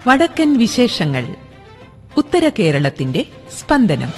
വടക്കൻ വിശേഷങ്ങൾ ഉത്തര കേരളത്തിന്റെ സ്പന്ദനം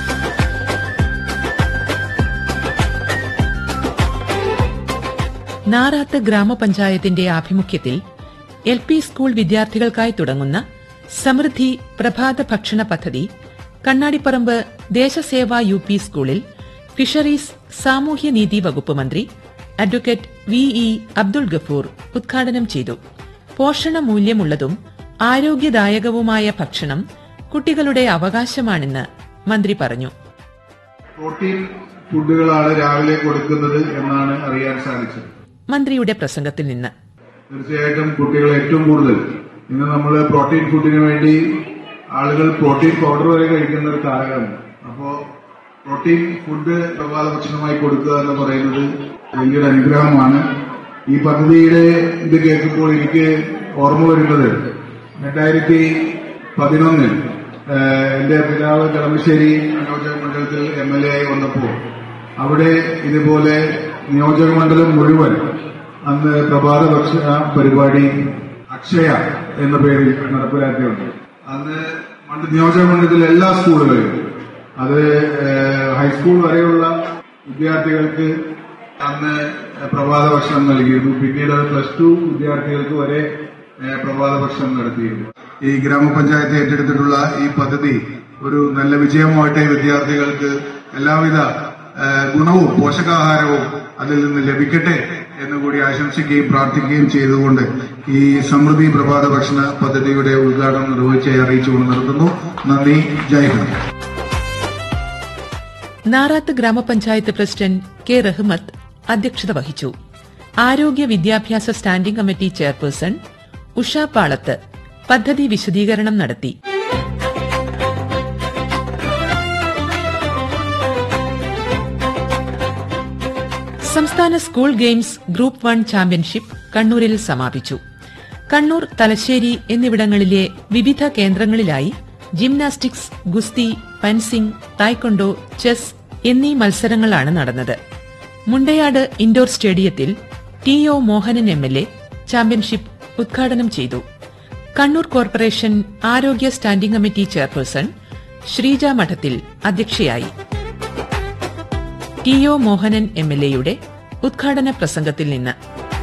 നാറാത്ത് ഗ്രാമപഞ്ചായത്തിന്റെ ആഭിമുഖ്യത്തിൽ എൽ പി സ്കൂൾ വിദ്യാർത്ഥികൾക്കായി തുടങ്ങുന്ന സമൃദ്ധി പ്രഭാത ഭക്ഷണ പദ്ധതി കണ്ണാടിപ്പറമ്പ് ദേശസേവ യു പി സ്കൂളിൽ ഫിഷറീസ് സാമൂഹ്യനീതി വകുപ്പ് മന്ത്രി advocate V E Abdul Gafoor ഉദ്ഘാടനം ചെയ്തു പോഷണമൂല്യമുള്ളതും ആരോഗ്യദായകവുമായ ഭക്ഷണം കുട്ടികളുടെ അവകാശമാണെന്ന് മന്ത്രി പറഞ്ഞു പ്രോട്ടീൻ ഫുഡുകളാണ് രാവിലെ കൊടുക്കുന്നത് എന്നാണ് അറിയാൻ സാധിച്ചത് മന്ത്രിയുടെ പ്രസംഗത്തിൽ നിന്ന് തീർച്ചയായിട്ടും കുട്ടികൾ ഏറ്റവും കൂടുതൽ ഇന്ന് നമ്മൾ പ്രോട്ടീൻ ഫുഡിന് വേണ്ടി ആളുകൾ പ്രോട്ടീൻ പൗഡർ വരെ കഴിക്കുന്ന ഒരു കാലഘട്ടം അപ്പോ പ്രോട്ടീൻ ഫുഡ് പ്രഭാത ഭക്ഷണമായി കൊടുക്കുക എന്ന് പറയുന്നത് വലിയൊരു അനുഗ്രഹമാണ് ഈ പദ്ധതിയുടെ ഇത് കേൾക്കുമ്പോൾ എനിക്ക് ഓർമ്മ വരുന്നത് രണ്ടായിരത്തി പതിനൊന്നിൽ എന്റെ പിതാവ് കളമശ്ശേരി നിയോജക മണ്ഡലത്തിൽ എം എൽ എ ആയി വന്നപ്പോൾ അവിടെ ഇതുപോലെ നിയോജക മണ്ഡലം മുഴുവൻ അന്ന് പ്രഭാത ഭക്ഷണ പരിപാടി അക്ഷയ എന്ന പേരിൽ നടപ്പിലാക്കിയുണ്ട് അന്ന് മണ്ഡ- നിയോജക മണ്ഡലത്തിലെ എല്ലാ സ്കൂളുകളിലും അത് ഏഹ്, ഹൈസ്കൂൾ വരെയുള്ള വിദ്യാർത്ഥികൾക്ക് അന്ന് പ്രഭാത ഭക്ഷണം നൽകിയിരുന്നു പിന്നീട് അത് പ്ലസ് ടു വിദ്യാർത്ഥികൾക്ക് വരെ ഏഹ്, പ്രഭാത ഭക്ഷണം നടത്തിയിരുന്നു ഈ ഗ്രാമപഞ്ചായത്ത് ഏറ്റെടുത്തിട്ടുള്ള ഈ പദ്ധതി ഒരു നല്ല വിജയമാവട്ടെ വിദ്യാർത്ഥികൾക്ക് എല്ലാവിധ ഏഹ്, ഗുണവും പോഷകാഹാരവും അതിൽ നിന്ന് ലഭിക്കട്ടെ എന്നുകൂടി ആശംസിക്കുകയും പ്രാർത്ഥിക്കുകയും ചെയ്തുകൊണ്ട് ഈ സമൃദ്ധി പ്രഭാത ഭക്ഷണ പദ്ധതിയുടെ ഉദ്ഘാടനം നിർവഹിച്ചായി അറിയിച്ചുകൊണ്ട് നിർത്തുന്നു നന്ദി ജയ് ഹിന്ദ് നാറാത്ത് ഗ്രാമപഞ്ചായത്ത് പ്രസിഡന്റ് കെ റഹ്മത്ത് അധ്യക്ഷത വഹിച്ചു ആരോഗ്യ വിദ്യാഭ്യാസ standing committee chairperson Usha Palath പദ്ധതി വിശദീകരണം നടത്തി സംസ്ഥാന school games group one championship കണ്ണൂരിൽ സമാപിച്ചു കണ്ണൂർ തലശ്ശേരി എന്നിവിടങ്ങളിലെ വിവിധ കേന്ദ്രങ്ങളിലായി ജിംനാസ്റ്റിക്സ് ഗുസ്തി ഫെൻസിംഗ് തായ്ക്കൊണ്ടോ ചെസ് എന്നീ മത്സരങ്ങളാണ് നടന്നത് മുണ്ടയാട് ഇൻഡോർ സ്റ്റേഡിയത്തിൽ T O Mohanan M L A championship ഉദ്ഘാടനം ചെയ്തു കണ്ണൂർ കോർപ്പറേഷൻ ആരോഗ്യ standing committee chairperson Sreeja Madathil അധ്യക്ഷയായി T O Mohanan M L എയുടെ ഉദ്ഘാടന പ്രസംഗത്തിൽ നിന്ന്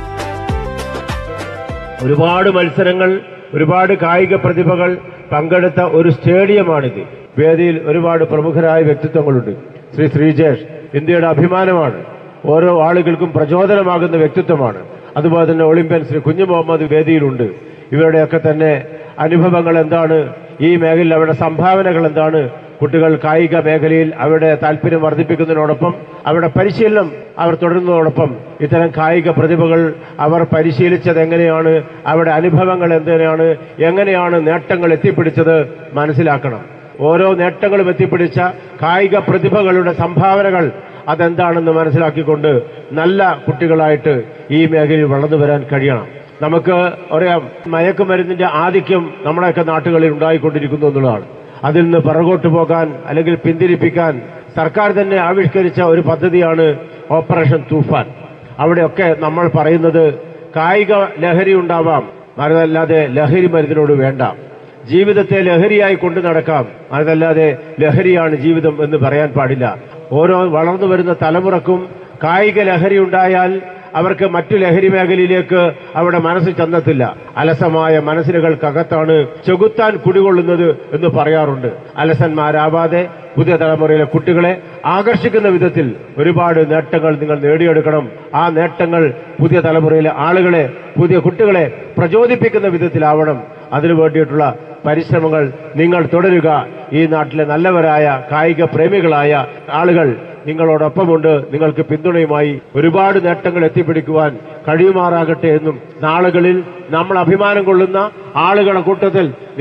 ഒരുപാട് മത്സരങ്ങൾ ഒരുപാട് കായിക പ്രതിഭകൾ പങ്കെടുത്ത ഒരു സ്റ്റേഡിയമാണിത് വേദിയിൽ ഒരുപാട് പ്രമുഖരായ വ്യക്തിത്വങ്ങളുണ്ട് ശ്രീ ശ്രീജേഷ് ഇന്ത്യയുടെ അഭിമാനമാണ് ഓരോ ആളുകൾക്കും പ്രചോദനമാകുന്ന വ്യക്തിത്വമാണ് അതുപോലെ തന്നെ ഒളിമ്പ്യൻ ശ്രീ കുഞ്ഞു മുഹമ്മദ് വേദിയിലുണ്ട് ഇവരുടെയൊക്കെ തന്നെ അനുഭവങ്ങൾ എന്താണ് ഈ മേഖലയിൽ അവരുടെ സംഭാവനകൾ എന്താണ് കുട്ടികൾ കായിക മേഖലയിൽ അവരുടെ താല്പര്യം വർദ്ധിപ്പിക്കുന്നതിനോടൊപ്പം അവരുടെ പരിശീലനം അവർ തുടരുന്നതോടൊപ്പം ഇത്തരം കായിക പ്രതിഭകൾ അവർ പരിശീലിച്ചത് എങ്ങനെയാണ് അവരുടെ അനുഭവങ്ങൾ എന്തിനാണ് എങ്ങനെയാണ് നേട്ടങ്ങൾ എത്തിപ്പിടിച്ചത് മനസ്സിലാക്കണം ഓരോ നേട്ടങ്ങളും എത്തിപ്പിടിച്ച കായിക പ്രതിഭകളുടെ സംഭാവനകൾ അതെന്താണെന്ന് മനസ്സിലാക്കിക്കൊണ്ട് നല്ല കുട്ടികളായിട്ട് ഈ മേഖലയിൽ വളർന്നു വരാൻ കഴിയണം നമുക്ക് അറിയാം മയക്കുമരുന്നിന്റെ ആധിക്യം നമ്മുടെയൊക്കെ നാട്ടുകളിൽ ഉണ്ടായിക്കൊണ്ടിരിക്കുന്നു എന്നുള്ളതാണ് അതിൽ നിന്ന് പിറകോട്ട് പോകാൻ അല്ലെങ്കിൽ പിന്തിരിപ്പിക്കാൻ സർക്കാർ തന്നെ ആവിഷ്കരിച്ച ഒരു പദ്ധതിയാണ് ഓപ്പറേഷൻ തൂഫാൻ അവിടെയൊക്കെ നമ്മൾ പറയുന്നത് കായിക ലഹരി ഉണ്ടാവാം അതല്ലാതെ ലഹരി മരുന്നിനോട് വേണ്ട ജീവിതത്തെ ലഹരിയായി കൊണ്ടു നടക്കാം അതല്ലാതെ ലഹരിയാണ് ജീവിതം എന്ന് പറയാൻ പാടില്ല ഓരോ വളർന്നു വരുന്ന തലമുറക്കും കായിക ലഹരി ഉണ്ടായാൽ അവർക്ക് മറ്റു ലഹരി മേഖലയിലേക്ക് അവിടെ മനസ്സ് ചെന്നെത്തില്ല അലസമായ മനസ്സിനുകൾക്കകത്താണ് ചെകുത്താൻ കുടികൊള്ളുന്നത് എന്ന് പറയാറുണ്ട് അലസന്മാരാവാതെ പുതിയ തലമുറയിലെ കുട്ടികളെ ആകർഷിക്കുന്ന വിധത്തിൽ ഒരുപാട് നേട്ടങ്ങൾ നിങ്ങൾ നേടിയെടുക്കണം ആ നേട്ടങ്ങൾ പുതിയ തലമുറയിലെ ആളുകളെ പുതിയ കുട്ടികളെ പ്രചോദിപ്പിക്കുന്ന വിധത്തിലാവണം അതിനു വേണ്ടിയിട്ടുള്ള പരിശ്രമങ്ങൾ നിങ്ങൾ തുടരുക ഈ നാട്ടിലെ നല്ലവരായ കായിക പ്രേമികളായ ആളുകൾ നിങ്ങളോടൊപ്പമുണ്ട് നിങ്ങൾക്ക് പിന്തുണയുമായി ഒരുപാട് നേട്ടങ്ങൾ എത്തിപ്പിടിക്കുവാൻ കഴിയുമാറാകട്ടെ എന്നും നാളുകളിൽ നമ്മൾ അഭിമാനം കൊള്ളുന്ന ആളുകളുടെ കൂട്ടത്തിൽ